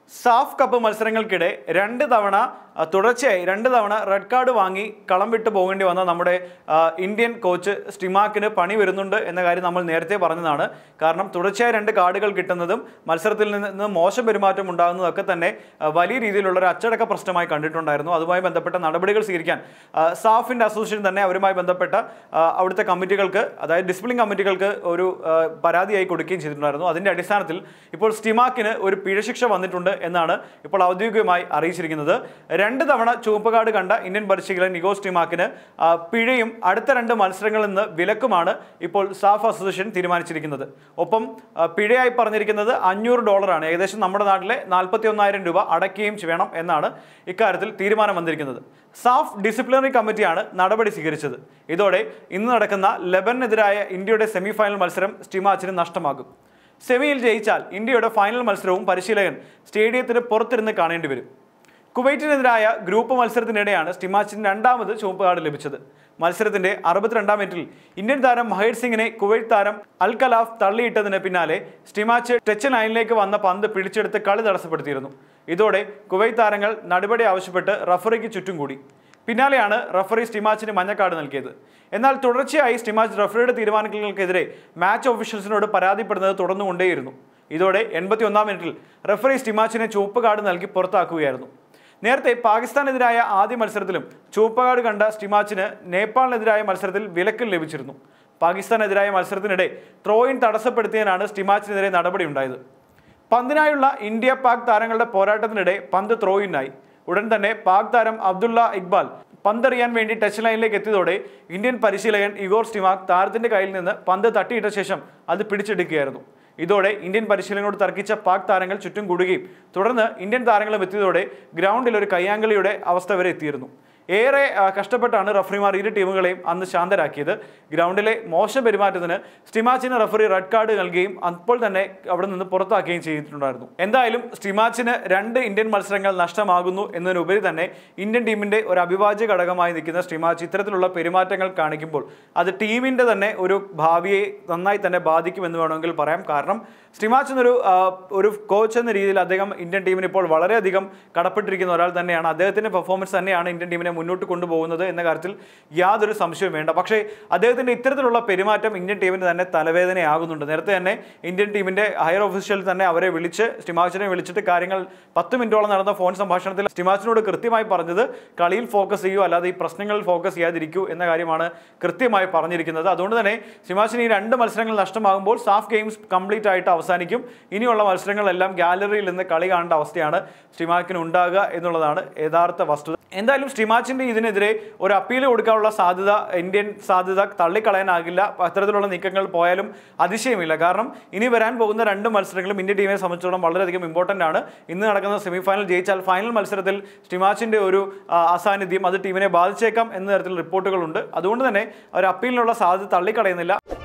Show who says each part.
Speaker 1: SAFF cup മത്സരങ്ങൾക്കിടെ രണ്ട് തവണ ആ, തുടർച്ചയായി രണ്ട് തവണ റെഡ് കാർഡ് വാങ്ങി കളം വിട്ട് പോകേണ്ടി വന്ന നമ്മുടെ ആ, ഇന്ത്യൻ കോച്ച് സ്റ്റിമാക്കിന് പണി വരുന്നുണ്ട് എന്ന കാര്യം നമ്മൾ നേരത്തെ പറഞ്ഞതാണ് കാരണം തുടർച്ചയായി രണ്ട് കാർഡുകൾ കിട്ടുന്നതും മത്സരത്തിൽ നിന്ന് മോശം പെരുമാറ്റം ഉണ്ടാകുന്നതൊക്കെ തന്നെ ആ, വലിയ രീതിയിലുള്ള ഒരു അച്ചടക്ക പ്രശ്നമായി കണ്ടിട്ടുണ്ടായിരുന്നു അതുമായി ബന്ധപ്പെട്ട നടപടികൾ സ്വീകരിക്കാൻ ആ, സാഫിൻ്റെ അസോസിയേഷൻ തന്നെ അവരുമായി ബന്ധപ്പെട്ട ആ, അവിടുത്തെ കമ്മിറ്റികൾക്ക് അതായത് ഡിസിപ്ലിൻ കമ്മിറ്റികൾക്ക് ഒരു ആ, പരാതിയായി കൊടുക്കുകയും ചെയ്തിട്ടുണ്ടായിരുന്നു അതിൻ്റെ അടിസ്ഥാനത്തിൽ ഇപ്പോൾ സ്റ്റിമാക്കിന് ഒരു പിഴശിക്ഷ വന്നിട്ടുണ്ട് എന്നാണ് ഇപ്പോൾ ഔദ്യോഗികമായി അറിയിച്ചിരിക്കുന്നത് രണ്ട് തവണ ചുവപ്പ് കാർഡ് കണ്ട ഇന്ത്യൻ പരിശീലകൻ നിഗോ സ്റ്റിമാക്കിന് ആ, പിഴയും അടുത്ത രണ്ട് മത്സരങ്ങളിൽ നിന്ന് വിലക്കുമാണ് ഇപ്പോൾ സാഫ് അസോസിയേഷൻ തീരുമാനിച്ചിരിക്കുന്നത് ഒപ്പം ആ, പിഴയായി പറഞ്ഞിരിക്കുന്നത് അഞ്ഞൂറ് ഡോളറാണ് ഏകദേശം നമ്മുടെ നാട്ടിലെ നാൽപ്പത്തി ഒന്നായിരം രൂപ അടയ്ക്കുകയും വേണം എന്നാണ് ഇക്കാര്യത്തിൽ തീരുമാനം വന്നിരിക്കുന്നത് സാഫ് ഡിസിപ്ലിനറി കമ്മിറ്റിയാണ് നടപടി സ്വീകരിച്ചത് ഇതോടെ ഇന്ന് നടക്കുന്ന ലെബനെതിരായ ഇന്ത്യയുടെ സെമി ഫൈനൽ മത്സരം സ്റ്റിമാച്ചിന് നഷ്ടമാകും സെമിയിൽ ജയിച്ചാൽ ഇന്ത്യയുടെ ഫൈനൽ മത്സരവും പരിശീലകൻ സ്റ്റേഡിയത്തിന് പുറത്തിരുന്ന് കാണേണ്ടി വരും കുവൈറ്റിനെതിരായ ഗ്രൂപ്പ് മത്സരത്തിനിടെയാണ് സ്റ്റിമാച്ചിന് രണ്ടാമത് ചുവപ്പ് കാർഡ് ലഭിച്ചത് മത്സരത്തിന്റെ അറുപത്തിരണ്ടാം മിനിറ്റിൽ ഇന്ത്യൻ താരം മഹേഷ് സിംഗിനെ കുവൈറ്റ് താരം അൽ കലാഫ് തള്ളിയിട്ടതിന് പിന്നാലെ സ്റ്റിമാച്ച് ടച്ച് ലൈനിലേക്ക് വന്ന പന്ത് പിടിച്ചെടുത്ത് കളി തടസ്സപ്പെടുത്തിയിരുന്നു ഇതോടെ കുവൈറ്റ് താരങ്ങൾ നടപടി ആവശ്യപ്പെട്ട് റഫറിക്ക് ചുറ്റും കൂടി പിന്നാലെയാണ് റഫറി സ്റ്റിമാച്ചിന് മഞ്ഞക്കാർഡ് നൽകിയത് എന്നാൽ തുടർച്ചയായി സ്റ്റിമാച്ച് റഫറിയുടെ തീരുമാനങ്ങൾക്കെതിരെ മാച്ച് ഓഫീഷ്യൽസിനോട് പരാതിപ്പെടുന്നത് തുടർന്നുകൊണ്ടേയിരുന്നു ഇതോടെ എൺപത്തി ഒന്നാം മിനിറ്റിൽ റഫറി സ്റ്റിമാച്ചിനെ ചുവപ്പ് കാർഡ് നൽകി പുറത്താക്കുകയായിരുന്നു നേരത്തെ പാകിസ്ഥാനെതിരായ ആദ്യ മത്സരത്തിലും ചുവപ്പ് കാർഡ് കണ്ട സ്റ്റിമാച്ചിന് നേപ്പാളിനെതിരായ മത്സരത്തിൽ വിലക്ക് ലഭിച്ചിരുന്നു പാകിസ്ഥാനെതിരായ മത്സരത്തിനിടെ ത്രോയിൻ തടസ്സപ്പെടുത്തിയതിനാണ് സ്റ്റിമാച്ചിനെതിരെ നടപടിയുണ്ടായത് പന്തിനായുള്ള ഇന്ത്യ പാക് താരങ്ങളുടെ പോരാട്ടത്തിനിടെ പന്ത് ത്രോയിനായി ഉടൻ തന്നെ പാക് താരം അബ്ദുള്ള ഇക്ബാൽ പന്തെറിയാൻ വേണ്ടി ടച്ച് ലൈനിലേക്ക് എത്തിയതോടെ ഇന്ത്യൻ പരിശീലകൻ ഇഗോർ സ്റ്റിമാക് താരത്തിന്റെ കയ്യിൽ നിന്ന് പന്ത് തട്ടിയിട്ട ശേഷം അത് പിടിച്ചെടുക്കുകയായിരുന്നു ഇതോടെ ഇന്ത്യൻ പരിശീലകനോട് തർക്കിച്ച പാക് താരങ്ങൾ ചുറ്റും കൂടുകയും തുടർന്ന് ഇന്ത്യൻ താരങ്ങളും എത്തിയതോടെ ഗ്രൗണ്ടിൽ ഒരു കയ്യാങ്കളിയുടെ അവസ്ഥ വരെ എത്തിയിരുന്നു ഏറെ ആ, കഷ്ടപ്പെട്ടാണ് റഫറിമാർ ഇരു ടീമുകളെയും അന്ന് ശാന്തരാക്കിയത് ഗ്രൗണ്ടിലെ മോശം പെരുമാറ്റത്തിന് സ്റ്റിമാച്ചിന് റഫറി റെഡ് കാർഡ് നൽകുകയും അപ്പോൾ തന്നെ അവിടെ നിന്ന് പുറത്താക്കുകയും ചെയ്തിട്ടുണ്ടായിരുന്നു എന്തായാലും സ്റ്റിമാച്ചിന് രണ്ട് ഇന്ത്യൻ മത്സരങ്ങൾ നഷ്ടമാകുന്നു എന്നതിനുപരി തന്നെ ഇന്ത്യൻ ടീമിന്റെ ഒരു അവിഭാജ്യ ഘടകമായി നിൽക്കുന്ന സ്റ്റിമാച്ച് ഇത്തരത്തിലുള്ള പെരുമാറ്റങ്ങൾ കാണിക്കുമ്പോൾ അത് ടീമിന്റെ തന്നെ ഒരു ഭാവിയെ നന്നായി തന്നെ ബാധിക്കുമെന്ന് വേണമെങ്കിൽ പറയാം കാരണം സ്റ്റിമാച്ച് എന്നൊരു ആ, ഒരു കോച്ച് എന്ന രീതിയിൽ അദ്ദേഹം ഇന്ത്യൻ ടീമിന് ഇപ്പോൾ വളരെയധികം കടപ്പെട്ടിരിക്കുന്ന ഒരാൾ തന്നെയാണ് അദ്ദേഹത്തിന്റെ പെർഫോമൻസ് തന്നെയാണ് ഇന്ത്യൻ ടീമിനെ മുന്നോട്ട് കൊണ്ടുപോകുന്നത് എന്ന കാര്യത്തിൽ യാതൊരു സംശയവും വേണ്ട പക്ഷേ അദ്ദേഹത്തിന്റെ ഇത്തരത്തിലുള്ള പെരുമാറ്റം ഇന്ത്യൻ ടീമിന് തന്നെ തലവേദനയാകുന്നുണ്ട് നേരത്തെ തന്നെ ഇന്ത്യൻ ടീമിന്റെ ഹയർ ഒഫീഷ്യൽ തന്നെ അവരെ വിളിച്ച് സ്റ്റിമാച്ചിനെ വിളിച്ചിട്ട് കാര്യങ്ങൾ പത്ത് മിനിറ്റോളം നടന്ന ഫോൺ സംഭാഷണത്തിൽ സ്റ്റിമാച്ചിനോട് കൃത്യമായി പറഞ്ഞത് കളിയിൽ ഫോക്കസ് ചെയ്യൂ അല്ലാതെ ഈ പ്രശ്നങ്ങളിൽ ഫോക്കസ് ചെയ്യാതിരിക്കൂ എന്ന കാര്യമാണ് കൃത്യമായി പറഞ്ഞിരിക്കുന്നത് അതുകൊണ്ട് തന്നെ സ്റ്റിമാച്ചിന് ഈ രണ്ട് മത്സരങ്ങൾ നഷ്ടമാകുമ്പോൾ സാഫ് ഗെയിംസ് കംപ്ലീറ്റ് ആയിട്ട് അവസാനിക്കും ഇനിയുള്ള മത്സരങ്ങളെല്ലാം ഗാലറിയിൽ നിന്ന് കളി കാണേണ്ട അവസ്ഥയാണ് സ്റ്റിമാക്കിന് ഉണ്ടാകുക എന്നുള്ളതാണ് യഥാർത്ഥ വസ്തുത എന്തായാലും സ്റ്റിമാച്ചിന്റെ ഇതിനെതിരെ ഒരു അപ്പീൽ കൊടുക്കാനുള്ള സാധ്യത ഇന്ത്യൻ സാധ്യത തള്ളിക്കളയാനാകില്ല അത്തരത്തിലുള്ള നീക്കങ്ങൾ പോയാലും അതിശയമില്ല കാരണം ഇനി വരാൻ പോകുന്ന രണ്ട് മത്സരങ്ങളും ഇന്ത്യൻ ടീമിനെ സംബന്ധിച്ചിടത്തോളം വളരെയധികം ഇമ്പോർട്ടൻ്റ് ആണ് ഇന്ന് നടക്കുന്ന സെമി ഫൈനൽ ജയിച്ചാൽ ഫൈനൽ മത്സരത്തിൽ സ്റ്റിമാച്ചിന്റെ ഒരു ആ, അസാന്നിധ്യം അത് ടീമിനെ ബാധിച്ചേക്കാം എന്ന തരത്തിൽ റിപ്പോർട്ടുകളുണ്ട് അതുകൊണ്ട് തന്നെ ഒരു അപ്പീലിനുള്ള സാധ്യത തള്ളിക്കളയുന്നില്ല